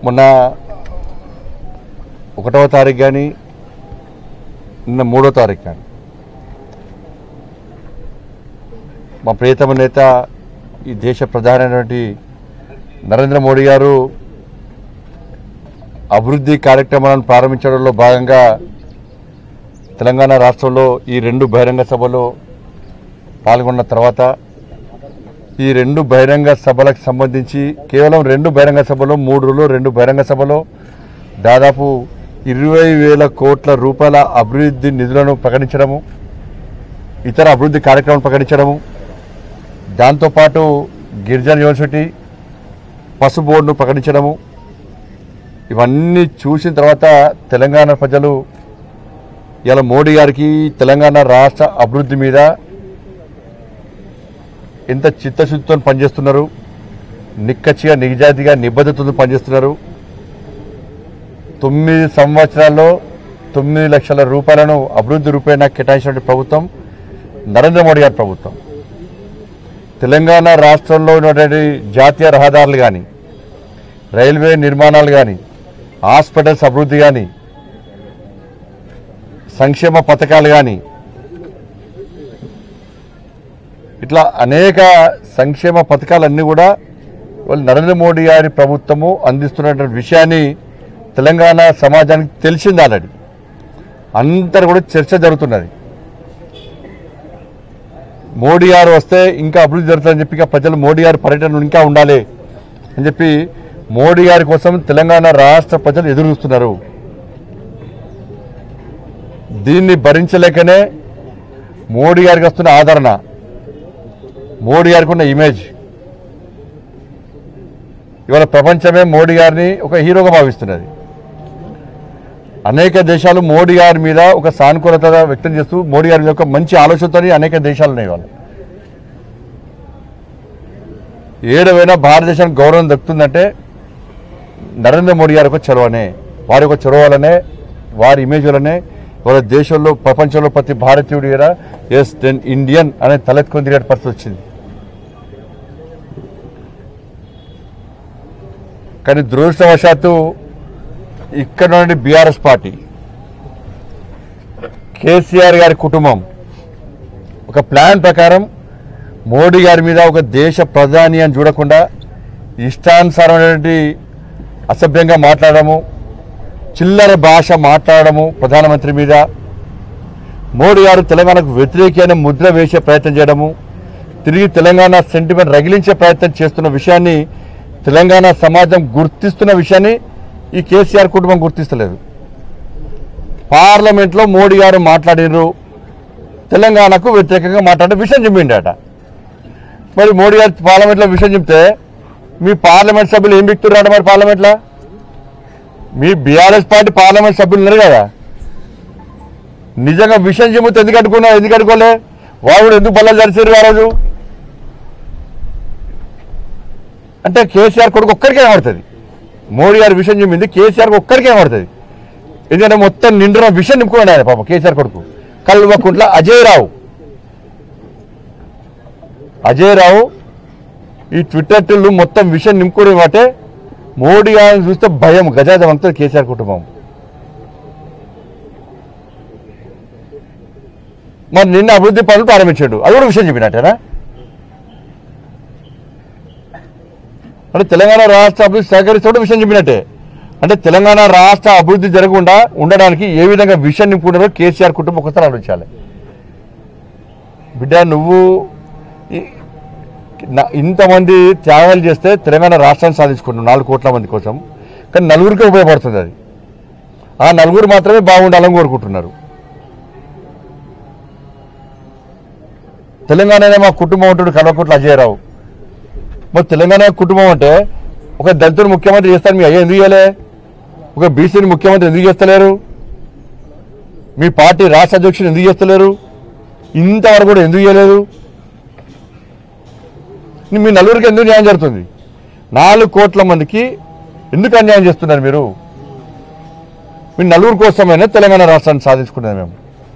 మొన్న ఒకటవ తారీఖు కానీ నిన్న మూడో తారీఖు కానీ మా ప్రియతమ నేత ఈ దేశ ప్రధానమైనటువంటి నరేంద్ర మోడీ గారు అభివృద్ధి కార్యక్రమాలను ప్రారంభించడంలో భాగంగా తెలంగాణ రాష్ట్రంలో ఈ రెండు బహిరంగ సభలో పాల్గొన్న తర్వాత ఈ రెండు బహిరంగ సభలకు సంబంధించి కేవలం రెండు బహిరంగ సభలో మూడు రోజులు రెండు బహిరంగ సభలో దాదాపు ఇరవై వేల కోట్ల రూపాయల అభివృద్ధి నిధులను ప్రకటించడము ఇతర అభివృద్ధి కార్యక్రమాలు ప్రకటించడము దాంతోపాటు గిరిజన యూనివర్సిటీ పసు బోర్డును ప్రకటించడము ఇవన్నీ చూసిన తర్వాత తెలంగాణ ప్రజలు ఇలా మోడీ గారికి తెలంగాణ రాష్ట్ర అభివృద్ధి మీద ఎంత చిత్తశుద్ధితో పనిచేస్తున్నారు నిక్కచ్చిగా నిజాయితీగా నిబద్ధతతో పనిచేస్తున్నారు తొమ్మిది సంవత్సరాల్లో తొమ్మిది లక్షల రూపాయలను అభివృద్ధి రూపేణా కేటాయించినటువంటి ప్రభుత్వం నరేంద్ర మోడీ గారి ప్రభుత్వం తెలంగాణ రాష్ట్రంలో ఉన్నటువంటి జాతీయ రహదారులు కానీ రైల్వే నిర్మాణాలు కానీ హాస్పిటల్స్ అభివృద్ధి కానీ సంక్షేమ పథకాలు కానీ ఇట్లా అనేక సంక్షేమ పథకాలన్నీ కూడా వాళ్ళు నరేంద్ర మోడీ గారి ప్రభుత్వము అందిస్తున్నటువంటి విషయాన్ని తెలంగాణ సమాజానికి తెలిసింది ఆల్రెడీ అందరు కూడా చర్చ జరుగుతున్నది మోడీ గారు వస్తే ఇంకా అభివృద్ధి జరుగుతుందని చెప్పి ఇక ప్రజలు మోడీ గారి పర్యటన ఇంకా ఉండాలి అని చెప్పి మోడీ గారి కోసం తెలంగాణ రాష్ట్ర ప్రజలు ఎదురు చూస్తున్నారు దీన్ని భరించలేకనే మోడీ గారికి వస్తున్న ఆదరణ మోడీ గారికి ఉన్న ఇమేజ్ ఇవాళ ప్రపంచమే మోడీ గారిని ఒక హీరోగా భావిస్తున్నది అనేక దేశాలు మోడీ గారి మీద ఒక సానుకూలత వ్యక్తం చేస్తూ మోడీ గారి మీద ఒక మంచి ఆలోచనతో అనేక దేశాలు ఉన్నాయి ఇవాళ ఏడవైనా భారతదేశానికి గౌరవం దక్కుతుందంటే నరేంద్ర మోడీ గారి ఒక చొరవనే వారి యొక్క చొరవ వల్లనే వారి ఇమేజ్ వల్లనే ఇవాళ దేశంలో ప్రపంచంలో ప్రతి భారతీయుడు కూడా ఎస్ దెన్ ఇండియన్ అనే తలెత్తుకొని తిరిగే పరిస్థితి వచ్చింది కానీ దురదృష్టవశాత్తు ఇక్కడ నుండి బీఆర్ఎస్ పార్టీ కేసీఆర్ గారి కుటుంబం ఒక ప్లాన్ ప్రకారం మోడీ గారి మీద ఒక దేశ ప్రధాని అని చూడకుండా ఇష్టానుసారమైనటువంటి అసభ్యంగా మాట్లాడము చిల్లర భాష మాట్లాడము ప్రధానమంత్రి మీద మోడీ గారు తెలంగాణకు వ్యతిరేకమైన ముద్ర వేసే ప్రయత్నం చేయడము తిరిగి తెలంగాణ సెంటిమెంట్ రగిలించే ప్రయత్నం చేస్తున్న విషయాన్ని తెలంగాణ సమాజం గుర్తిస్తున్న విషయాన్ని ఈ కేసీఆర్ కుటుంబం గుర్తిస్తలేదు పార్లమెంట్లో మోడీ గారు మాట్లాడినరు తెలంగాణకు వ్యతిరేకంగా మాట్లాడే విషయం చెప్పిండట మరి మోడీ గారు పార్లమెంట్లో విషయం చెప్తే మీ పార్లమెంట్ సభ్యులు ఏం బిక్తున్నారట మరి పార్లమెంట్లో మీ బీఆర్ఎస్ పార్టీ పార్లమెంట్ సభ్యులు ఉన్నారు కదా నిజంగా విషయం చెబితే ఎందుకు అడుకున్నా ఎందుకు అడుకోలే వాడు ఎందుకు బల్ల జరిచారు ఆ రోజు అంటే కేసీఆర్ కొడుకు ఒక్కరికే కనబడుతుంది మోడీ గారి విషయం చెప్పింది కేసీఆర్ ఒక్కరికే కనబడుతుంది ఎందుకంటే మొత్తం నిండున విషయం నింపుకున్నాడు ఆయన పాపం కేసీఆర్ కొడుకు కల్వకుంట్ల అజయ్ రావు అజయ్ రావు ఈ ట్విట్టర్ టిల్లు మొత్తం విషయం నింపుకోవడం బట్టే మోడీ గారిని చూస్తే భయం గజాజం అంటుంది కేసీఆర్ కుటుంబం మరి నిన్న అభివృద్ధి పనులు ప్రారంభించాడు అది కూడా విషయం చెప్పినట్టేనా అంటే తెలంగాణ రాష్ట్ర అభివృద్ధి సహకరిస్తూ విషయం చెప్పినట్టే అంటే తెలంగాణ రాష్ట్ర అభివృద్ధి జరగకుండా ఉండడానికి ఏ విధంగా విషయం నింపుకున్నారో కేసీఆర్ కుటుంబం ఒకసారి ఆలోచించాలి బిడ్డ నువ్వు ఈ- నా- ఇంతమంది త్యాగాలు చేస్తే తెలంగాణ రాష్ట్రాన్ని సాధించుకున్నాం నాలుగు కోట్ల మంది కోసం కానీ నలుగురికి ఉపయోగపడుతుంది అది ఆ నలుగురు మాత్రమే బాగుండాలని కోరుకుంటున్నారు తెలంగాణనే మా కుటుంబం ఉంటాడు కల్వకుంట్ల అజయరావు మరి తెలంగాణ కుటుంబం అంటే ఒక దళితుడు ముఖ్యమంత్రి చేస్తారు మీ అయ్యా ఎందుకు చేయలే ఒక బీసీని ముఖ్యమంత్రి ఎందుకు చేస్తలేరు మీ పార్టీ రాష్ట్ర అధ్యక్షుడు ఎందుకు చేస్తలేరు ఇంతవరకు కూడా ఎందుకు చేయలేదు మీ నలుగురికి ఎందుకు న్యాయం జరుగుతుంది నాలుగు కోట్ల మందికి ఎందుకు అన్యాయం చేస్తున్నారు మీరు మీ నలుగురు కోసమైనా తెలంగాణ రాష్ట్రాన్ని సాధించుకున్నది మేము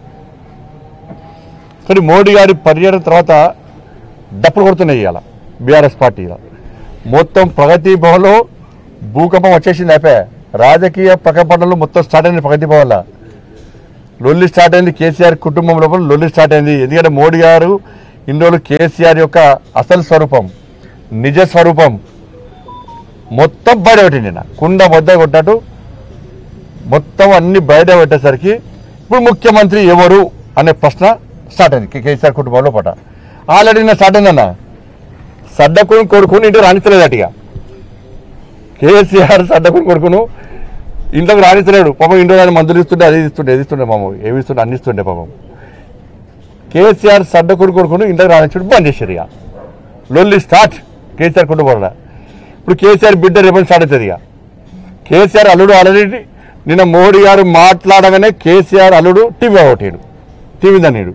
కానీ మోడీ గారి పర్యటన తర్వాత డప్పులు కొడుతున్నాయి ఇవాళ బీఆర్ఎస్ పార్టీ ఇలా మొత్తం ప్రగతి భవన్లో భూకంపం వచ్చేసింది అయిపోయా రాజకీయ పక్కపట్టలు మొత్తం స్టార్ట్ అయింది ప్రగతి వల్ల లొల్లి స్టార్ట్ అయింది కేసీఆర్ కుటుంబం లోపల లొల్లి స్టార్ట్ అయింది ఎందుకంటే మోడీ గారు ఇన్ని రోజులు కేసీఆర్ యొక్క అసలు స్వరూపం నిజ స్వరూపం మొత్తం బయట పెట్టింది నా కుండ మొద్ద కొట్టినట్టు మొత్తం అన్ని బయట పెట్టేసరికి ఇప్పుడు ముఖ్యమంత్రి ఎవరు అనే ప్రశ్న స్టార్ట్ అయింది కే- కేసీఆర్ కుటుంబంలో పట ఆల్రెడీ నా స్టార్ట్ అయిందన్న సడ్డకుని కొడుకుని ఇంటి రాణిస్తలేదు అటుగా కేసీఆర్ సడ్డకుని కొడుకును ఇంట్లోకి రాణిస్తలేడు పాపం ఇంట్లో కానీ మందులు ఇస్తుండే అది ఇస్తుండే ఇది ఇస్తుండే మామ ఏవి ఇస్తుండే అన్ని ఇస్తుండే పాపం కేసీఆర్ సడ్డకుని కొడుకును ఇంట్లోకి రాణించుడు బంద్ చేశారు ఇక లొల్లి స్టార్ట్ కేసీఆర్ కుటుంబంలో ఇప్పుడు కేసీఆర్ బిడ్డ రేపు స్టార్ట్ అవుతుంది ఇక కేసీఆర్ అల్లుడు ఆల్రెడీ నిన్న మోడీ గారు మాట్లాడగానే కేసీఆర్ అల్లుడు టీవీ ఒకటాడు టీవీ దన్నీడు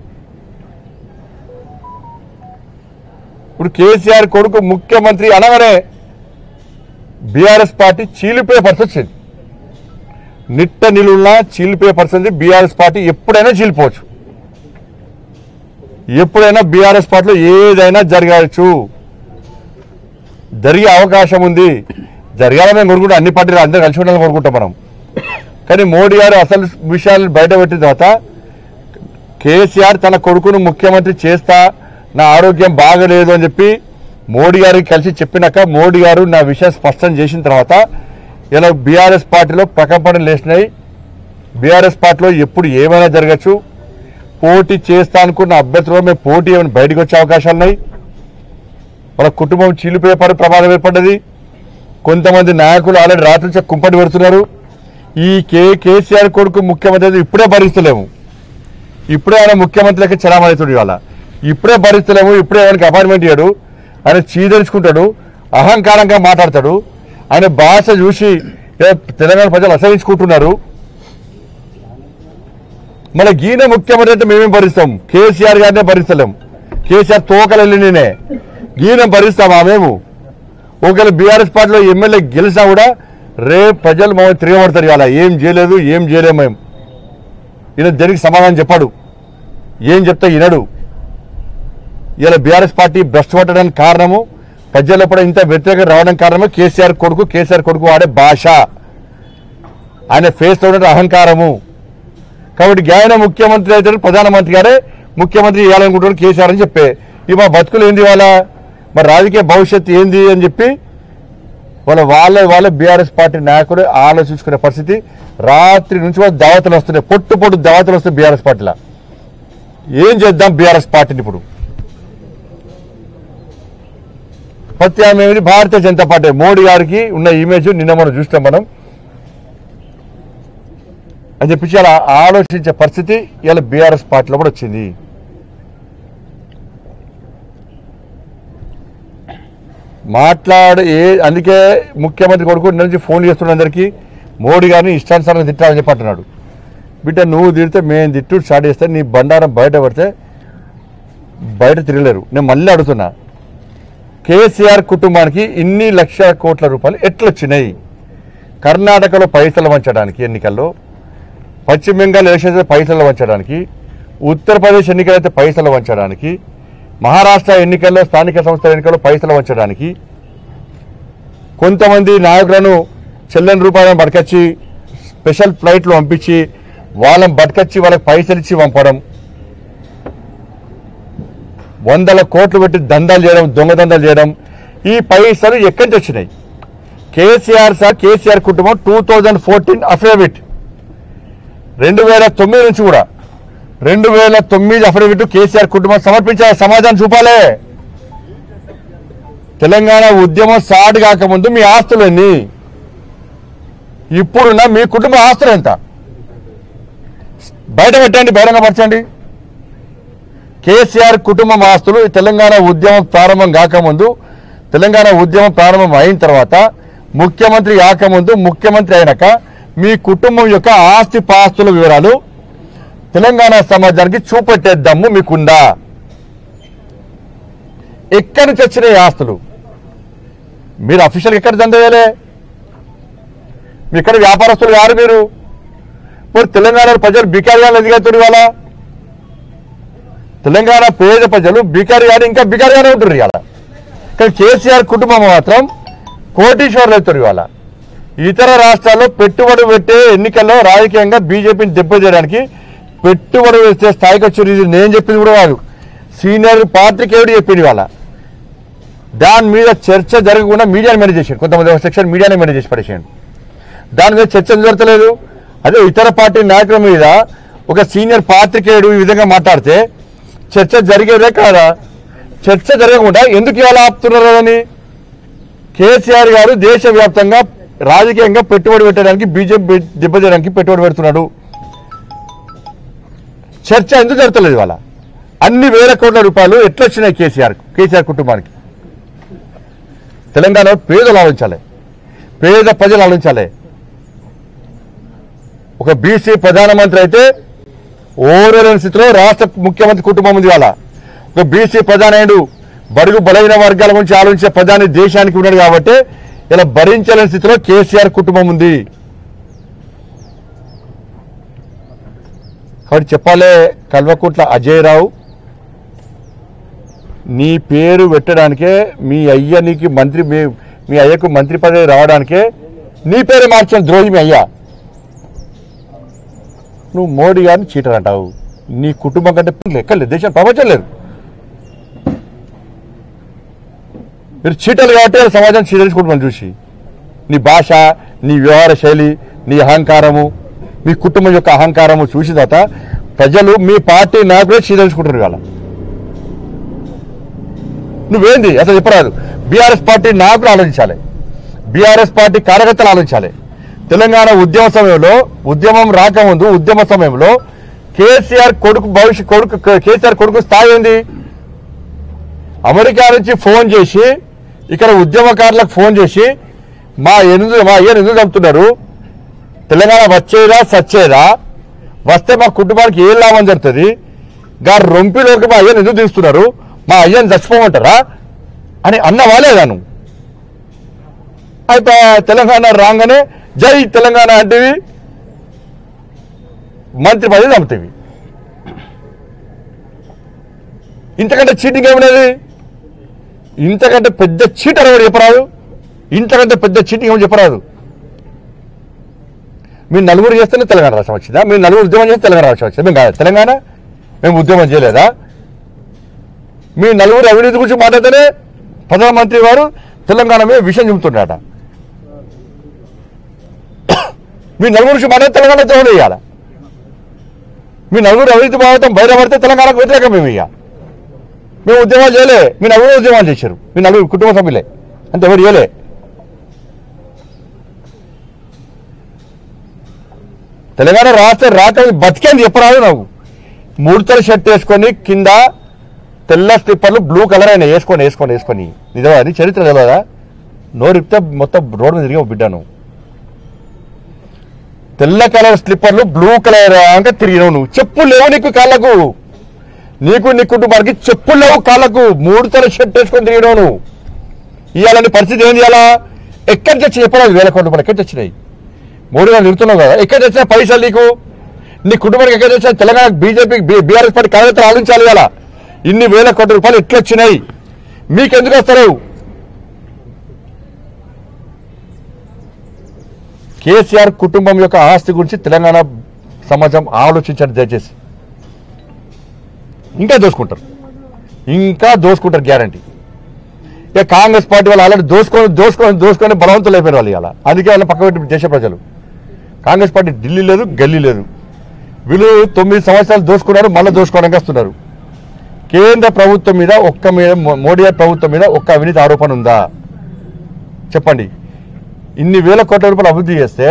ఇప్పుడు కేసీఆర్ కొడుకు ముఖ్యమంత్రి అనగానే బీఆర్ఎస్ పార్టీ చీలిపోయే పరిస్థితి వచ్చింది నిట్ట నిలువులా చీలిపోయే పరిస్థితి బీఆర్ఎస్ పార్టీ ఎప్పుడైనా చీలిపోవచ్చు ఎప్పుడైనా బీఆర్ఎస్ పార్టీలో ఏదైనా జరగవచ్చు జరిగే అవకాశం ఉంది జరగాలని మేము కోరుకుంటాం అన్ని పార్టీలు అందరూ కలిసి ఉండాలని కోరుకుంటాం మనం కానీ మోడీ గారు అసలు విషయాలు బయట పెట్టిన తర్వాత కేసీఆర్ తన కొడుకును ముఖ్యమంత్రి చేస్తా నా ఆరోగ్యం బాగలేదు అని చెప్పి మోడీ గారికి కలిసి చెప్పినాక మోడీ గారు నా విషయం స్పష్టం చేసిన తర్వాత ఇలా బీఆర్ఎస్ పార్టీలో ప్రకంపనలు లేచినాయి బీఆర్ఎస్ పార్టీలో ఎప్పుడు ఏమైనా జరగచ్చు పోటీ చేస్తా అనుకున్న అభ్యర్థులు మేము పోటీ ఏమైనా బయటకు వచ్చే అవకాశాలు ఉన్నాయి వాళ్ళ కుటుంబం చీలిపోయే పరి ప్రమాదం ఏర్పడ్డది కొంతమంది నాయకులు ఆల్రెడీ రాత్రి నుంచి కుంపటి పెడుతున్నారు ఈ కే కేసీఆర్ కొడుకు ముఖ్యమంత్రి అయితే ఇప్పుడే భరిస్తలేము ఇప్పుడే ఆయన ముఖ్యమంత్రికి చలామణితుడు ఇవాళ ఇప్పుడే భరిస్తలేము ఇప్పుడే ఆయనకి అపాయింట్మెంట్ ఇయ్యాడు ఆయన చీదరించుకుంటాడు అహంకారంగా మాట్లాడతాడు ఆయన భాష చూసి ఏ తెలంగాణ ప్రజలు అసహించుకుంటున్నారు మన గీన ముఖ్యమంత్రి అంటే మేమేం భరిస్తాం కేసీఆర్ గారినే భరిస్తలేం కేసీఆర్ తోకలు నేనే గీన భరిస్తామా మేము ఒకవేళ బీఆర్ఎస్ పార్టీలో ఎమ్మెల్యే గెలిచినా కూడా రేపు ప్రజలు మమ్మల్ని తిరగబడతారు ఇవాళ ఏం చేయలేదు ఏం చేయలేము మేము ఈయన దేనికి సమాధానం చెప్పాడు ఏం చెప్తే వినడు ఇలా బీఆర్ఎస్ పార్టీ భ్రష్టు పట్టడానికి కారణము ప్రజల్లో కూడా ఇంత వ్యతిరేకత రావడం కారణము కేసీఆర్ కొడుకు కేసీఆర్ కొడుకు వాడే భాష ఆయన ఫేస్లో ఉండే అహంకారము కాబట్టి ఆయన ముఖ్యమంత్రి అయితే ప్రధానమంత్రి గారే ముఖ్యమంత్రి ఇవ్వాలనుకుంటున్నారు కేసీఆర్ అని చెప్పే ఇవి మా బతుకులు ఏంది వాళ్ళ మరి రాజకీయ భవిష్యత్తు ఏంది అని చెప్పి వాళ్ళ వాళ్ళ వాళ్ళ బీఆర్ఎస్ పార్టీ నాయకులు ఆలోచించుకునే పరిస్థితి రాత్రి నుంచి కూడా దావతలు వస్తున్నాయి పొట్టు పొట్టు దావతలు వస్తున్నాయి బీఆర్ఎస్ పార్టీలో ఏం చేద్దాం బీఆర్ఎస్ పార్టీని ఇప్పుడు ప్రత్యామ్నాయం భారతీయ జనతా పార్టీ మోడీ గారికి ఉన్న ఇమేజ్ నిన్న మనం చూస్తాం మనం అని చెప్పి అలా ఆలోచించే పరిస్థితి ఇలా బీఆర్ఎస్ పార్టీలో కూడా వచ్చింది మాట్లాడు ఏ అందుకే ముఖ్యమంత్రి కొడుకు నిన్న నుంచి ఫోన్ చేస్తున్న అందరికీ మోడీ గారిని ఇష్టానుసారం తిట్టాలని చెప్పి అంటున్నాడు బిడ్డ నువ్వు తిడితే మేము తిట్టు స్టార్ట్ చేస్తే నీ బండారం బయట పడితే బయట తిరగలేరు నేను మళ్ళీ అడుగుతున్నా కేసీఆర్ కుటుంబానికి ఇన్ని లక్షల కోట్ల రూపాయలు ఎట్లొచ్చినాయి కర్ణాటకలో పైసలు వంచడానికి ఎన్నికల్లో పశ్చిమ బెంగాల్ ఎలక్షన్స్ అయితే పైసలు వంచడానికి ఉత్తరప్రదేశ్ ఎన్నికలైతే పైసలు వంచడానికి మహారాష్ట్ర ఎన్నికల్లో స్థానిక సంస్థల ఎన్నికల్లో పైసలు వంచడానికి కొంతమంది నాయకులను చెల్లని రూపాయలను పట్టుకొచ్చి స్పెషల్ ఫ్లైట్లు పంపించి వాళ్ళని పట్టుకొచ్చి వాళ్ళకి పైసలు ఇచ్చి పంపడం వందల కోట్లు పెట్టి దందాలు చేయడం దొంగ దందాలు చేయడం ఈ పైసలు ఎక్కడి నుంచి వచ్చినాయి కేసీఆర్ సార్ కేసీఆర్ కుటుంబం టూ థౌజండ్ ఫోర్టీన్ అఫిడవిట్ రెండు వేల తొమ్మిది నుంచి కూడా రెండు వేల తొమ్మిది అఫిడవిట్ కేసీఆర్ కుటుంబం సమర్పించాలి సమాజాన్ని చూపాలే తెలంగాణ ఉద్యమం స్టార్ట్ కాకముందు మీ ఆస్తులు ఎన్ని ఇప్పుడున్న మీ కుటుంబ ఆస్తులు ఎంత బయట పెట్టండి బహిరంగపరచండి కేసీఆర్ కుటుంబం ఆస్తులు ఈ తెలంగాణ ఉద్యమం ప్రారంభం కాకముందు తెలంగాణ ఉద్యమం ప్రారంభం అయిన తర్వాత ముఖ్యమంత్రి కాకముందు ముఖ్యమంత్రి అయినాక మీ కుటుంబం యొక్క ఆస్తి పాస్తుల వివరాలు తెలంగాణ సమాజానికి చూపెట్టేద్దాము మీకుందా ఎక్కడి నుంచి వచ్చినాయి ఈ ఆస్తులు మీరు అఫీషియల్ ఎక్కడ దందేయాలే మీ ఇక్కడ వ్యాపారస్తులు కారు మీరు మరి తెలంగాణ ప్రజలు బికారియాలు ఎదిగవుతారు ఇవాళ తెలంగాణ పేద ప్రజలు బికారిగానే ఇంకా బికారిగానే ఉంటారు ఇవాళ కానీ కేసీఆర్ కుటుంబం మాత్రం కోటీశ్వర్లు అవుతారు ఇవాళ ఇతర రాష్ట్రాల్లో పెట్టుబడి పెట్టే ఎన్నికల్లో రాజకీయంగా బీజేపీని దెబ్బతీయడానికి పెట్టుబడి పెట్టే స్థాయికి వచ్చారు ఇది నేను చెప్పింది కూడా కాదు సీనియర్ పాత్రికేయుడు చెప్పింది వాళ్ళ దాని మీద చర్చ జరగకుండా మీడియాని మేనేజ్ చేశాడు కొంతమంది సెక్షన్ మీడియాని మేనేజ్ చేసి పడేసాడు దాని మీద చర్చ జరగలేదు అదే ఇతర పార్టీ నాయకుల మీద ఒక సీనియర్ పాత్రికేయుడు ఈ విధంగా మాట్లాడితే చర్చ జరిగేదే కాదా చర్చ జరగకుండా ఎందుకు ఇవాళ ఆపుతున్నారు అని కేసీఆర్ గారు దేశవ్యాప్తంగా రాజకీయంగా పెట్టుబడి పెట్టడానికి బీజేపీ దెబ్బతీయడానికి పెట్టుబడి పెడుతున్నాడు చర్చ ఎందుకు జరుగుతలేదు ఇవాళ అన్ని వేల కోట్ల రూపాయలు ఎట్లా వచ్చినాయి కేసీఆర్ కేసీఆర్ కుటుంబానికి తెలంగాణ పేదలు ఆలోచించాలి పేద ప్రజలు ఆలోచించాలి ఒక బీసీ ప్రధానమంత్రి అయితే ఓరలేని స్థితిలో రాష్ట్ర ముఖ్యమంత్రి కుటుంబం ఉంది వాళ్ళ ఒక బీసీ ప్రధానయుడు బడుగు బలహీన వర్గాల గురించి ఆలోచించే ప్రధాని దేశానికి ఉన్నాడు కాబట్టి ఇలా భరించలేని స్థితిలో కేసీఆర్ కుటుంబం ఉంది కాబట్టి చెప్పాలే కల్వకుంట్ల అజయ్ రావు నీ పేరు పెట్టడానికే మీ అయ్య నీకు మంత్రి మీ మీ అయ్యకు మంత్రి పదవి రావడానికే నీ పేరు మార్చిన ద్రోహి మీ అయ్యా నువ్వు మోడీ గారిని చీటర్ అంటావు నీ కుటుంబం కంటే లెక్కలేదు దేశం ప్రపంచం లేదు మీరు చీటలు కాబట్టి వాళ్ళ సమాజం చీటలుకుంటున్నాను చూసి నీ భాష నీ వ్యవహార శైలి నీ అహంకారము మీ కుటుంబం యొక్క అహంకారము చూసిన తర్వాత ప్రజలు మీ పార్టీ నాయకులే చీదలుచుకుంటున్నారు ఇవాళ నువ్వేంది అసలు చెప్పరాదు బీఆర్ఎస్ పార్టీ నాయకులు ఆలోచించాలి బీఆర్ఎస్ పార్టీ కార్యకర్తలు ఆలోచించాలి తెలంగాణ ఉద్యమ సమయంలో ఉద్యమం రాకముందు ఉద్యమ సమయంలో కేసీఆర్ కొడుకు భవిష్యత్ కొడుకు కేసీఆర్ కొడుకు స్థాయి ఏంది అమెరికా నుంచి ఫోన్ చేసి ఇక్కడ ఉద్యమకారులకు ఫోన్ చేసి మా ఎందుకు మా అయ్యను ఎందుకు చంపుతున్నారు తెలంగాణ వచ్చేదా సచ్చేదా వస్తే మా కుటుంబానికి ఏం లాభం జరుగుతుంది గా రొంపిలోకి మా అయ్యను ఎందుకు తీస్తున్నారు మా అయ్యను చచ్చిపోమంటారా అని అన్న వాలేదా నువ్వు అయితే తెలంగాణ రాగానే జై తెలంగాణ అంటేవి మంత్రి పదవి చంపుతావి ఇంతకంటే చీటింగ్ ఏమనేది ఇంతకంటే పెద్ద చీటర్ ఎవరు చెప్పరాదు ఇంతకంటే పెద్ద చీటింగ్ ఏమని చెప్పరాదు మీరు నలుగురు చేస్తేనే తెలంగాణ రాష్ట్రం వచ్చిందా మీరు నలుగురు ఉద్యమం చేస్తే తెలంగాణ రాష్ట్రం వచ్చిందా మేము కాదు తెలంగాణ మేము ఉద్యమం చేయలేదా మీ నలుగురు అవినీతి గురించి మాట్లాడితేనే ప్రధానమంత్రి వారు తెలంగాణ మీద విషయం చెబుతున్నాడ మీ నలుగురు గురించి మాట్లాడితే తెలంగాణ ఉద్యమం వేయాల మీ నలుగురు అవినీతి భావితం బయటపడితే తెలంగాణకు వ్యతిరేకం మేము ఇక మేము ఉద్యమాలు చేయలే మీ నలుగురు ఉద్యమాలు చేశారు మీ నలుగురు కుటుంబ సభ్యులే అంతే ఎవరు చేయలే తెలంగాణ రాష్ట్ర రాక బతికేంది చెప్పరాదు నాకు మూడుతల షర్ట్ వేసుకొని కింద తెల్ల స్లిప్పర్లు బ్లూ కలర్ అయినా వేసుకొని వేసుకొని వేసుకొని నిజమా అది చరిత్ర తెలియదా నోరిపితే మొత్తం రోడ్డు మీద తిరిగి బిడ్డాను తెల్ల కలర్ స్లిప్పర్లు బ్లూ కలర్ అంటే తిరిగినావు నువ్వు చెప్పులు లేవు నీకు కాళ్ళకు నీకు నీ కుటుంబానికి చెప్పులు లేవు కాళ్ళకు మూడు తల షర్ట్ వేసుకొని తిరిగినావు నువ్వు ఇవాళ నీ పరిస్థితి ఏంది ఇవాళ ఎక్కడి తెచ్చి చెప్పరాదు వేల కోట్ల రూపాయలు ఎక్కడి తెచ్చినాయి మూడు వేలు నిరుతున్నావు కదా ఎక్కడ తెచ్చినా పైసలు నీకు నీ కుటుంబానికి ఎక్కడ తెచ్చినా తెలంగాణ బీజేపీ బీఆర్ఎస్ పార్టీ కార్యకర్తలు ఆలోచించాలి ఇలా ఇన్ని వేల కోట్ల రూపాయలు ఎట్లా వచ్చినాయి మీకెందుకు వస్తారు కేసీఆర్ కుటుంబం యొక్క ఆస్తి గురించి తెలంగాణ సమాజం ఆలోచించండి దయచేసి ఇంకా దోసుకుంటారు ఇంకా దోసుకుంటారు గ్యారంటీ ఇక కాంగ్రెస్ పార్టీ వాళ్ళు ఆల్రెడీ దోసుకొని దోసుకొని దోసుకొని బలవంతులు అయిపోయారు వాళ్ళు ఇలా అందుకే వాళ్ళని పక్క పెట్టి దేశ ప్రజలు కాంగ్రెస్ పార్టీ ఢిల్లీ లేదు గల్లీ లేదు వీళ్ళు తొమ్మిది సంవత్సరాలు దోసుకున్నారు మళ్ళీ దోసుకోవడానికి వస్తున్నారు కేంద్ర ప్రభుత్వం మీద ఒక్క మీద మో- మోడీ ప్రభుత్వం మీద ఒక్క అవినీతి ఆరోపణ ఉందా చెప్పండి ఇన్ని వేల కోట్ల రూపాయలు అభివృద్ధి చేస్తే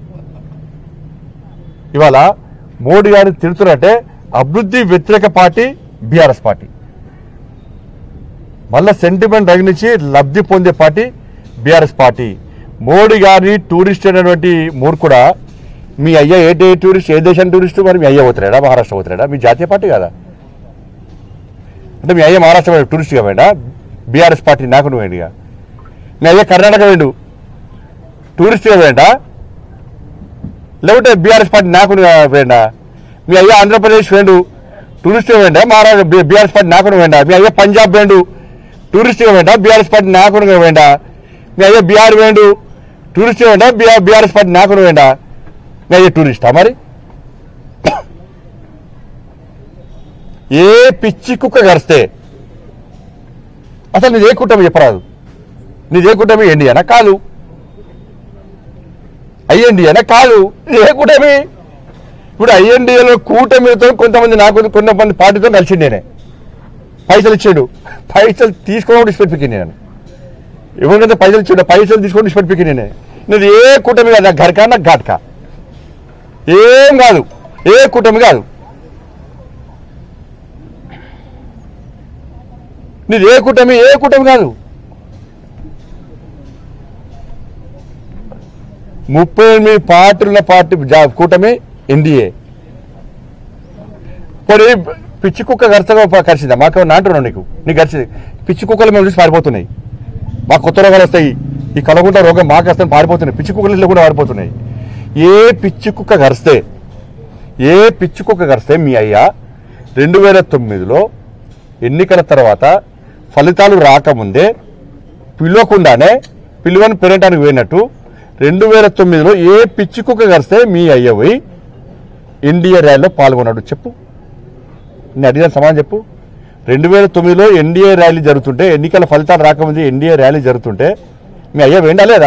ఇవాళ మోడీ గారిని తిడుతున్నట్టే అభివృద్ధి వ్యతిరేక పార్టీ బీఆర్ఎస్ పార్టీ మళ్ళా సెంటిమెంట్ రగిలించి లబ్ధి పొందే పార్టీ బీఆర్ఎస్ పార్టీ మోడీ గారిని టూరిస్ట్ అనేటువంటి మూర్ఖుడా మీ అయ్య ఏ డే టూరిస్ట్ ఏ దేశం టూరిస్ట్ మరి మీ అయ్య పోతున్నాడా మహారాష్ట్ర పోతున్నాడా మీ జాతీయ పార్టీ కదా అంటే మీ అయ్య మహారాష్ట్ర టూరిస్ట్గా పోయిండా బీఆర్ఎస్ పార్టీ నాకు నువ్వు వేండిగా మీ అయ్య కర్ణాటక వేండు టూరిస్ట్గా పోయిండా లేకుంటే బీఆర్ఎస్ పార్టీ నాకు వేండా మీ అయ్య ఆంధ్రప్రదేశ్ వేండు టూరిస్ట్గా వేండా మహారాష్ట్ర బీఆర్ఎస్ పార్టీ నాకు వేండా మీ అయ్య పంజాబ్ వేండు టూరిస్ట్గా వేండా బీఆర్ఎస్ పార్టీ నాకు వేండా మీ అయ్య బీహార్ వేండు టూరిస్ట్ వేయండా బీఆర్ బీఆర్ఎస్ పార్టీ నాయకుడు వేయండా నేను టూరిస్టా మరి ఏ పిచ్చి కుక్క గరిస్తే అసలు నీది ఏ కూటమి చెప్పరాదు నీది ఏ కూటమి ఎన్డీఏనా కాదు ఐఎన్డీఏనా కాదు ఇది ఏ కూటమి ఇప్పుడు ఐఎన్డీఏలో కూటమితో కొంతమంది నాకు కొంతమంది పార్టీతో కలిసి నేనే పైసలు ఇచ్చాడు పైసలు తీసుకోవడం డిస్పెట్ నేను ఎవరికైతే పైసలు ఇచ్చాడు పైసలు తీసుకోవడం డిస్పెట్ నేనే నీది ఏ కూటమి కాదు నాకు గడక నాకు ఘాట్క ఏం కాదు ఏ కూటమి కాదు నీది ఏ కూటమి ఏ కూటమి కాదు ముప్పై ఎనిమిది పార్టీల పార్టీ జా- కూటమి ఎన్డీఏ పోనీ పిచ్చి కుక్క గరచగా కరిచిందా మాకు నాంటున్నావు నీకు నీకు గరిచింది పిచ్చి కుక్కలు మేము చూసి పారిపోతున్నాయి మా కొత్త రోగాలు వస్తాయి ఈ కలగుంట రోగం మాకు వస్తాయి పారిపోతున్నాయి పిచ్చి కుక్కలు ఇట్లా కూడా పారిపోతున్నాయి ఏ పిచ్చి కుక్క గరిస్తే ఏ పిచ్చి కుక్క గరిస్తే మీ అయ్యా రెండు వేల తొమ్మిదిలో ఎన్నికల తర్వాత ఫలితాలు రాకముందే పిలవకుండానే పిలువని పెరగటానికి పోయినట్టు రెండు వేల తొమ్మిదిలో ఏ పిచ్చి కుక్క గరిస్తే మీ అయ్యవి ఎన్డీఏ ర్యాలీలో పాల్గొన్నాడు చెప్పు నేను అడిగిన సమాధానం చెప్పు రెండు వేల తొమ్మిదిలో ఎన్డీఏ ర్యాలీ జరుగుతుంటే ఎన్నికల ఫలితాలు రాకముందు ఎన్డీఏ ర్యాలీ జరుగుతుంటే మీ అయ్య వేండా లేదా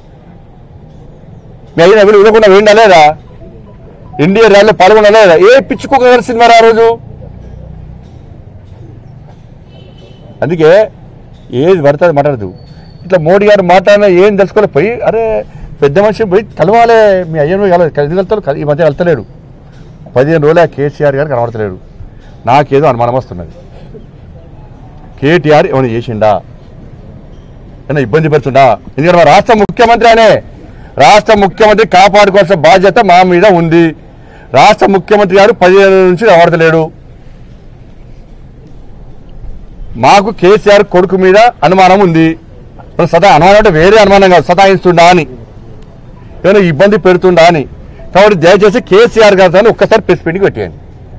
మీ అయ్య ఎవరు ఇవ్వకుండా వేండా లేదా ఎన్డీఏ ర్యాలీలో పాల్గొన్నా లేదా ఏ పిచ్చుకోక కలిసింది మరి ఆ రోజు అందుకే ఏది పడితే అది మాట్లాడదు ఇట్లా మోడీ గారు మాట్లాడినా ఏం తెలుసుకోలే పోయి అరే పెద్ద మనిషి పోయి కలవాలే మీ అయ్యను కలిసి వెళ్తాడు ఈ మధ్య వెళ్తలేడు పదిహేను రోజులే ఆ కేసీఆర్ గారు కనబడతలేడు నాకేదో అనుమానం వస్తున్నది కేటీఆర్ ఏమైనా చేసిండా ఏమైనా ఇబ్బంది పెడుతుండా ఎందుకంటే మా రాష్ట్ర ముఖ్యమంత్రి అనే రాష్ట్ర ముఖ్యమంత్రి కాపాడుకోవాల్సిన బాధ్యత మా మీద ఉంది రాష్ట్ర ముఖ్యమంత్రి గారు పదిహేను నుంచి కనబడతలేడు మాకు కేసీఆర్ కొడుకు మీద అనుమానం ఉంది మరి సదా అనుమానం అంటే వేరే అనుమానం కాదు సతాయిస్తుండా అని ఏమైనా ఇబ్బంది పెడుతుండా అని కాబట్టి దయచేసి కేసీఆర్ గారితో ఒక్కసారి ప్రెస్ మీటింగ్ పెట్టేయండి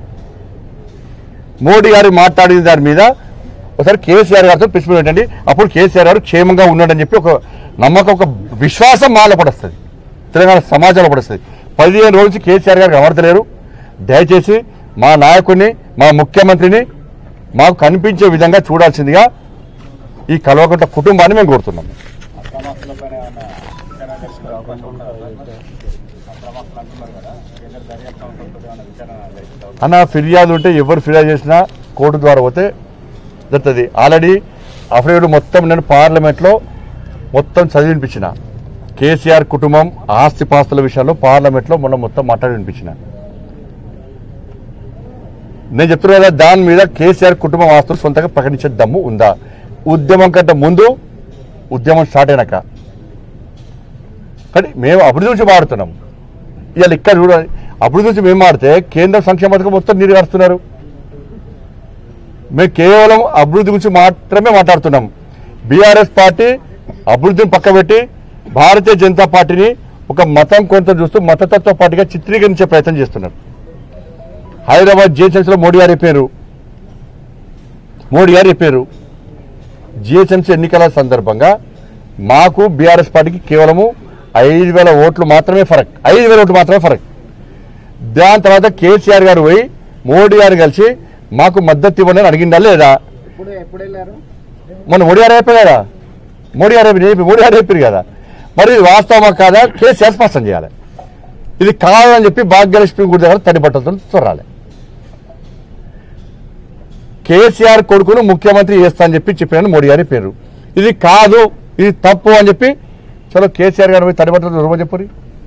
మోడీ గారు మాట్లాడిన దాని మీద ఒకసారి కేసీఆర్ గారితో ప్రెస్ మీట్ పెట్టండి అప్పుడు కేసీఆర్ గారు క్షేమంగా ఉన్నాడని చెప్పి ఒక నమ్మకం ఒక విశ్వాసం మాలో పడొస్తుంది తెలంగాణ సమాజంలో పడుస్తుంది పదిహేను రోజు నుంచి కేసీఆర్ గారు కనబడతలేరు దయచేసి మా నాయకుడిని మా ముఖ్యమంత్రిని మాకు కనిపించే విధంగా చూడాల్సిందిగా ఈ కల్వకుంట కుటుంబాన్ని మేము కోరుతున్నాం అక్రమాస్తులపైన ఏమైనా విచారణ జరిపే అవకాశం ఉంటుందా అక్రమాస్తులు అంటున్నారు కదా కేంద్ర దర్యాప్తు సంస్థలతో ఏమైనా విచారణ జరిపే అవకాశం అన్న ఫిర్యాదు ఉంటే ఎవరు ఫిర్యాదు చేసినా కోర్టు ద్వారా పోతే జరుగుతుంది ఆల్రెడీ అఫిడవిట్ మొత్తం నేను పార్లమెంట్లో మొత్తం చదివి వినిపించిన కేసీఆర్ కుటుంబం ఆస్తిపాస్తుల విషయంలో పార్లమెంట్లో మొన్న మొత్తం మాట్లాడి వినిపించిన నేను చెప్తున్నా కదా దాని మీద కేసీఆర్ కుటుంబం ఆస్తులు సొంతంగా ప్రకటించే దమ్ము ఉందా ఉద్యమం కంటే ముందు ఉద్యమం స్టార్ట్ అయినాక కానీ మేము అభివృద్ధి గురించి మాడుతున్నాం ఇవాళ ఇక్కడ చూడాలి అభివృద్ధి గురించి మేము మాడితే కేంద్ర సంక్షేమ పథకం మొత్తం నీరు కారుస్తున్నారు మేము కేవలం అభివృద్ధి గురించి మాత్రమే మాట్లాడుతున్నాం బీఆర్ఎస్ పార్టీ అభివృద్ధిని పక్కబెట్టి భారతీయ జనతా పార్టీని ఒక మతం కొంత చూస్తూ మతతత్వ పార్టీగా చిత్రీకరించే ప్రయత్నం చేస్తున్నారు హైదరాబాద్ జిహెచ్ఎంసీలో మోడీ గారు చెప్పారు మోడీ గారు చెప్పారు జిహెచ్ఎంసీ ఎన్నికల సందర్భంగా మాకు బీఆర్ఎస్ పార్టీకి కేవలము ఐదు వేల ఓట్లు మాత్రమే ఫరక్ ఐదు వేల ఓట్లు మాత్రమే ఫరక్ దాని తర్వాత కేసీఆర్ గారు పోయి మోడీ గారు కలిసి మాకు మద్దతు ఇవ్వండి అని అడిగిందా లేదా ఎప్పుడు ఎప్పుడు వెళ్ళారు మొన్న మోడీ గారు అయిపోయి కదా మోడీ గారు అయిపోయి చెప్పి మోడీ గారు అయిపోయారు కదా మరి ఇది వాస్తవమా కాదా కేసీఆర్ స్పష్టం చేయాలి ఇది కాదని చెప్పి భాగ్యలక్ష్మి గుడి దగ్గర తడి బట్టలతో చూడాలి కేసీఆర్ కొడుకును ముఖ్యమంత్రి చేస్తా అని చెప్పి చెప్పిన మోడీ గారి పేరు ఇది కాదు ఇది తప్పు అని చెప్పి చలో కేసీఆర్ గారు పోయి తడి బట్టలతో చూడమని చెప్పరు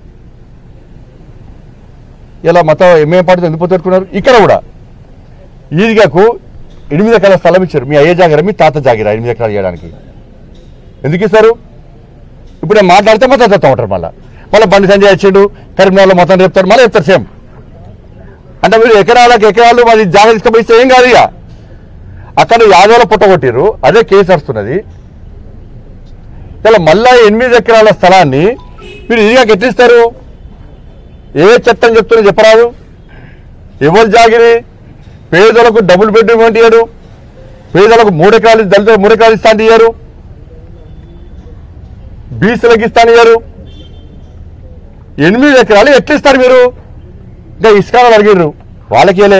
ఇలా మత ఎంఏ పార్టీతో ఎందుకు పెట్టుకున్నారు ఇక్కడ కూడా ఈదిగాకు ఎనిమిది ఎకరాల స్థలం ఇచ్చారు మీ అయ్యే జాగిరా మీ తాత జాగిరా ఎనిమిది ఎకరాలు చేయడానికి ఎందుకు ఇస్తారు ఇప్పుడు నేను మాట్లాడితే మొత్తం చెప్తా ఉంటారు మళ్ళీ మళ్ళీ బండి సంజయ్ వచ్చాడు కరీంనగర్లో మొత్తం చెప్తారు మళ్ళీ చెప్తారు సేమ్ అంటే మీరు ఎకరాలకు ఎకరాలు మరి జాగా తీసుకుపోయిస్తే ఏం కాదు ఇక అక్కడ యాదవుల పుట్టగొట్టిర్రు అదే కేసు వస్తున్నది ఇలా మళ్ళా ఎనిమిది ఎకరాల స్థలాన్ని మీరు ఇదిగా ఎట్లిస్తారు ఏ చట్టం చెప్తున్నా చెప్పరాదు ఎవరు జాగిరి పేదలకు డబుల్ బెడ్రూమ్ ఏంటి ఇయ్యడు పేదలకు మూడు ఎకరాలు దళితులకు మూడు ఎకరాలు ఇస్తా అంటే ఇయ్యరు బీసీలకు ఇస్తాను ఇయ్యరు ఎనిమిది ఎకరాలు ఎట్లా ఇస్తారు మీరు ఇంకా ఇసుకాలు అడిగిర్రు వాళ్ళకేలే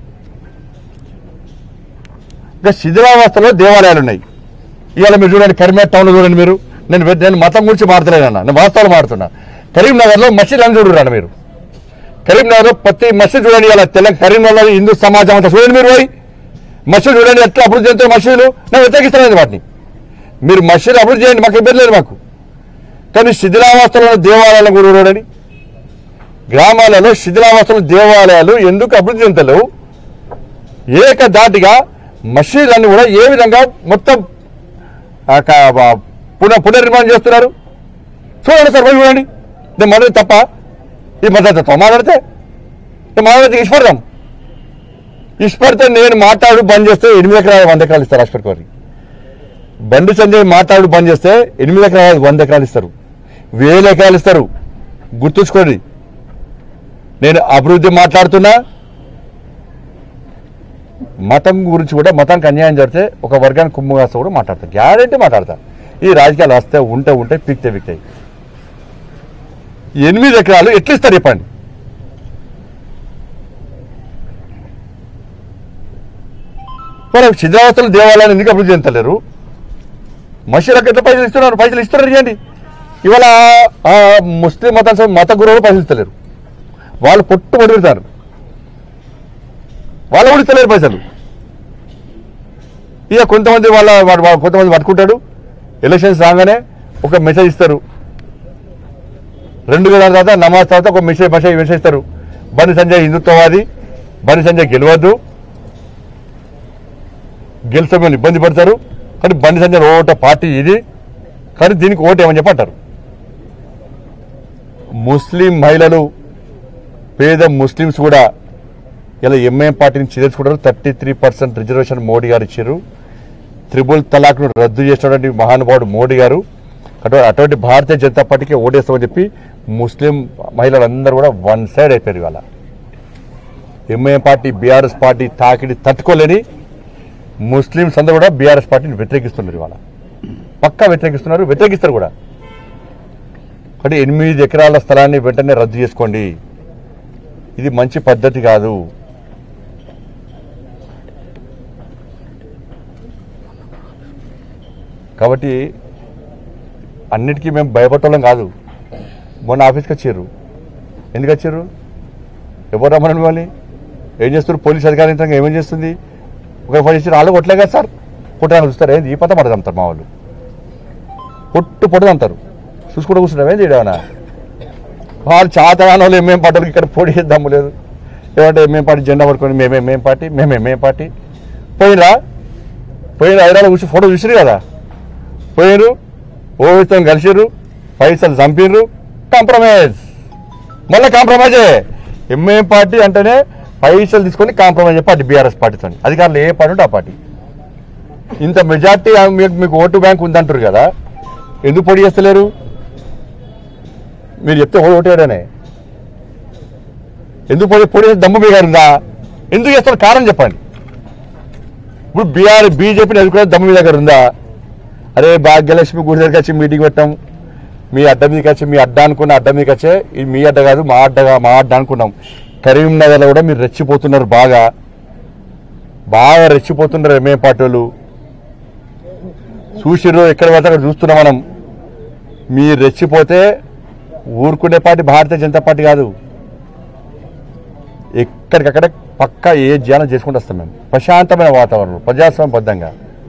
ఇంకా శిథిలావస్థలో దేవాలయాలు ఉన్నాయి ఇవాళ మీరు చూడండి కరీంనగర్ టౌన్లో చూడండి మీరు నేను వె- నేను మతం గురించి మాట్లాడలేనన్న నేను వాస్తవాలు మాడుతున్నా కరీంనగర్లో మసీద్ అని చూడరు మీరు కరీంనగర్లో ప్రతి మసీద్ చూడండి ఇలా తెలంగాణ కరీంనగర్ హిందూ సమాజం అంతా చూడండి మీరు పోయి మసీద్ చూడండి ఎట్లా అభివృద్ధి చెందుతాయి మసీదులు నేను వ్యతిరేకిస్తాను వాటిని మీరు మసీదు అభివృద్ధి చేయండి మాకు ఇబ్బంది లేదు మాకు కానీ శిథిలావస్థలో ఉన్న దేవాలయాలను కూడా చూడండి గ్రామాలలో శిథిలావస్థలో దేవాలయాలు ఎందుకు అభివృద్ధి చెందలేవు ఏకధాటిగా మసీదులన్నీ కూడా ఏ విధంగా మొత్తం ఆ క- ఆ పునః పునర్నిర్మాణం చేస్తున్నారు చూడండి సార్ పోయి చూడండి నేను మద్దతు తప్ప ఈ మద్దతు మాట్లాడితే నేను మాట్లాడితే ఇష్టపడదాం ఇష్టపడితే నేను మాట్లాడు బంద్ చేస్తే ఎనిమిది ఎకరాలు వంద ఎకరాలు ఇస్తారు రాష్ట్రపతి గారికి బండి సంజయ్ మాట్లాడు బంద్ చేస్తే ఎనిమిది ఎకరాలు వంద ఎకరాలు ఇస్తారు వేల ఎకరాలు ఇస్తారు గుర్తుంచుకోండి నేను అభివృద్ధి మాట్లాడుతున్నా మతం గురించి కూడా మతానికి అన్యాయం జరిగితే ఒక వర్గానికి కుమ్ము కాస్త కూడా మాట్లాడతా గ్యారంటీ మాట్లాడతా ఈ రాజకీయాలు వస్తే ఉంటే ఉంటే పిక్తే పిక్తాయి ఎనిమిది ఎకరాలు ఎట్లా ఇస్తారు చెప్పండి మరి శిథిలావస్థలు దేవాలయాన్ని ఎందుకు అభివృద్ధి చెందలేరు మసీదులకు ఎట్లా పైసలు ఇస్తున్నారు పైసలు ఇస్తున్నారు చేయండి ఇవాళ ఆ ముస్లిం మతం మత గురువులు పైసలు ఇస్తలేరు వాళ్ళు పొట్టు పడుతారు వాళ్ళు కూడా ఇస్తలేరు పైసలు ఇక కొంతమంది వాళ్ళ వాడు- వాడు కొంతమంది పట్టుకుంటాడు ఎలక్షన్స్ రాగానే ఒక మెసేజ్ ఇస్తారు రెండు గంటల తర్వాత నమాజ్ తర్వాత ఒక మెసేజ్ మెసేజ్ మెసేజ్ ఇస్తారు బండి సంజయ్ హిందుత్వవాది బండి సంజయ్ గెలవద్దు గెలిచమని ఇబ్బంది పడతారు కానీ బండి సంజయ్ ఓట పార్టీ ఇది కానీ దీనికి ఓటు ఏమని చెప్పి అంటారు ముస్లిం మహిళలు పేద ముస్లిమ్స్ కూడా ఇలా ఎంఐఎం పార్టీని చేర్చుకుంటారు thirty three percent reservation Modi గారు ఇచ్చారు త్రిబుల్ తలాక్ను రద్దు చేసినటువంటి మహానుభావుడు మోడీ గారు అటు అటువంటి భారతీయ జనతా పార్టీకి ఓటేస్తామని చెప్పి ముస్లిం మహిళలందరూ కూడా వన్ సైడ్ అయిపోయారు ఇవాళ ఎంఐఎం పార్టీ బీఆర్ఎస్ పార్టీ తాకిడి తట్టుకోలేని ముస్లింస్ అందరూ కూడా బీఆర్ఎస్ పార్టీని వ్యతిరేకిస్తున్నారు ఇవాళ పక్కా వ్యతిరేకిస్తున్నారు వ్యతిరేకిస్తారు కూడా కాబట్టి ఎనిమిది ఎకరాల స్థలాన్ని వెంటనే రద్దు చేసుకోండి ఇది మంచి పద్ధతి కాదు కాబట్టి అన్నిటికీ మేము భయపడటం కాదు మొన్న ఆఫీస్కి వచ్చారు ఎందుకు వచ్చారు ఎవరు రమ్మని మిమ్మల్ని ఏం చేస్తారు పోలీస్ అధికారి యంత్రాంగం ఏమేం చేస్తుంది ఒక పని చేసి వాళ్ళు కొట్టలే కదా సార్ కొట్టడానికి చూస్తారు ఏంది ఈ పత పడదంటారు మా వాళ్ళు పొట్టు పొడదంటారు చూసుకుంటూ కూర్చున్నాం ఏంది ఈడేమన్నా వాళ్ళు చాతగాన వాళ్ళు ఎంఏం పార్టీలకు ఇక్కడ పోటీ చేద్దాము లేదు ఏమంటే ఎంఏం పార్టీ జెండా పట్టుకొని మేమే మేం పార్టీ మేమే మేం పార్టీ పోయినరా పోయిన హైదరాబాద్ కూర్చొని ఫోటో చూసిరు కదా పోయిరు ఓవిస్తం కలిసిర్రు పైసలు చంపిర్రు కాంప్రమైజ్ మళ్ళీ కాంప్రమైజే ఎంఏం పార్టీ అంటేనే పైసలు తీసుకొని కాంప్రమైజ్ పార్టీ బీఆర్ఎస్ పార్టీతో అధికారులు ఏ పార్టీ ఉంటే ఆ పార్టీ ఇంత మెజార్టీ మీకు మీకు ఓటు బ్యాంక్ ఉందంటారు కదా ఎందుకు పొడి చేస్తలేరు మీరు చెప్తే ఓటు ఓటేడనే ఎందుకు పొడి పొడి చేస్తే దమ్ము మీ గారు ఉందా ఎందుకు చేస్తారు కారణం చెప్పండి ఇప్పుడు బీఆర్ బీజేపీని ఎదుర్కొనే దమ్ము మీ దగ్గర ఉందా అరే భాగ్యలక్ష్మి గుడి దగ్గరికి వచ్చి మీటింగ్ పెట్టాం మీ అడ్డ మీదకి వచ్చి మీ అడ్డ అనుకున్న అడ్డ మీదకి వచ్చే ఇది మీ అడ్డ కాదు మా అడ్డగా మా అడ్డ అనుకున్నాం కరీంనగర్లో కూడా మీరు రెచ్చిపోతున్నారు బాగా బాగా రెచ్చిపోతున్నారు ఎంఏ పార్టీ వాళ్ళు చూసిర్రు ఎక్కడ పడితే అక్కడ చూస్తున్నాం మనం మీరు రెచ్చిపోతే ఊరుకునే పార్టీ భారతీయ జనతా పార్టీ కాదు ఎక్కడికక్కడ పక్కా ఏ ధ్యానం చేసుకుంటూ వస్తాం మేము ప్రశాంతమైన వాతావరణం ప్రజాస్వామ్యబద్ధంగా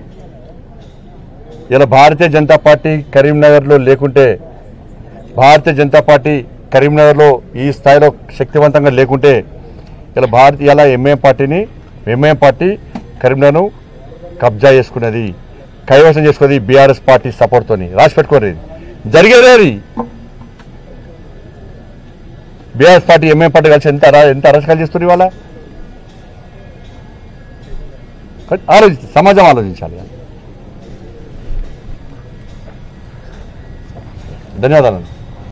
ఇలా భారతీయ జనతా పార్టీ కరీంనగర్లో లేకుంటే భారతీయ జనతా పార్టీ కరీంనగర్లో ఈ స్థాయిలో శక్తివంతంగా లేకుంటే ఇలా భారతీయ ఇలా ఎంఏఎం పార్టీని ఎంఏఎం పార్టీ కరీంనగర్ను కబ్జా చేసుకున్నది కైవసం చేసుకున్నది బీఆర్ఎస్ పార్టీ సపోర్ట్తోని రాసి పెట్టుకోరు ఇది జరిగేదే అది బీఆర్ఎస్ పార్టీ ఎంఏఎం పార్టీ కలిసి ఎంత అరా- ఎంత అరాచకాలు చేస్తున్నారు ఇవాళ ఆలోచించి సమాజం ఆలోచించాలి ధన్యవాదాలు